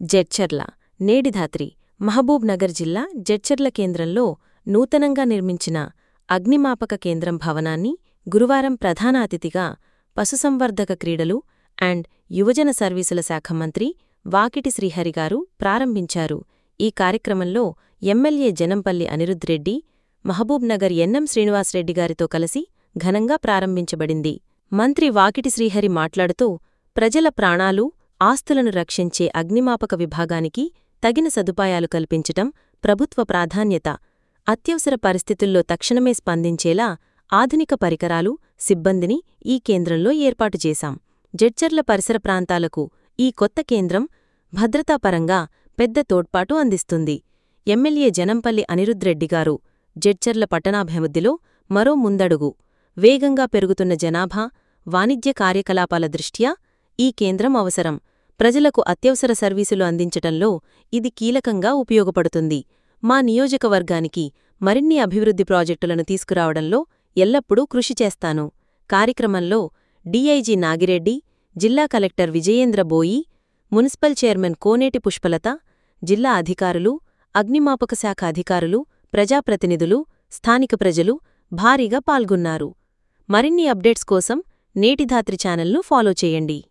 జడ్చర్ల నేడిధాత్రి మహబూబ్ నగర్ జిల్లా జడ్చర్ల కేంద్రంలో నూతనంగా నిర్మించిన అగ్నిమాపక కేంద్రం భవనాన్ని గురువారం ప్రధాన అతిథిగా పశుసంవర్ధక క్రీడలు అండ్ యువజన సర్వీసుల శాఖ మంత్రి వాకిటి శ్రీహరిగారు ప్రారంభించారు ఈ కార్యక్రమంలో ఎమ్మెల్యే జనంపల్లి అనిరుద్ రెడ్డి మహబూబ్ నగర్ ఎన్ఎం శ్రీనివాసరెడ్డిగారితో కలిసి ఘనంగా ప్రారంభించబడింది మంత్రి వాకిటి శ్రీహరి మాట్లాడుతూ ప్రజల ప్రాణాలు ఆస్తులను రక్షించే అగ్నిమాపక విభాగానికి తగిన సదుపాయాలు కల్పించటం ప్రభుత్వ ప్రాధాన్యత అత్యవసర పరిస్థితుల్లో తక్షణమే స్పందించేలా ఆధునిక పరికరాలు సిబ్బందిని ఈ కేంద్రంలో ఏర్పాటు చేశాం జడ్చర్ల పరిసర ప్రాంతాలకు ఈ కొత్త కేంద్రం భద్రతాపరంగా పెద్ద తోడ్పాటు అందిస్తుంది ఎమ్మెల్యే జనంపల్లి అనిరుద్ రెడ్డిగారు జడ్చర్ల పట్టణాభివృద్ధిలో మరో ముందడుగు వేగంగా పెరుగుతున్న జనాభా వాణిజ్య కార్యకలాపాల దృష్ట్యా ఈ కేంద్రం అవసరం ప్రజలకు అత్యవసర సర్వీసులు అందించటంలో ఇది కీలకంగా ఉపయోగపడుతుంది మా నియోజకవర్గానికి మరిన్ని అభివృద్ధి ప్రాజెక్టులను తీసుకురావడంలో ఎల్లప్పుడూ కృషి చేస్తాను కార్యక్రమంలో డీఐజీ నాగిరెడ్డి జిల్లా కలెక్టర్ విజయేంద్ర బోయి మున్సిపల్ చైర్మన్ కోనేటి పుష్పలత జిల్లా అధికారులు అగ్నిమాపక శాఖ అధికారులు ప్రజాప్రతినిధులు స్థానిక ప్రజలు భారీగా పాల్గొన్నారు మరిన్ని అప్డేట్స్ కోసం నేటిధాత్రి ఛానల్ను ఫాలో చేయండి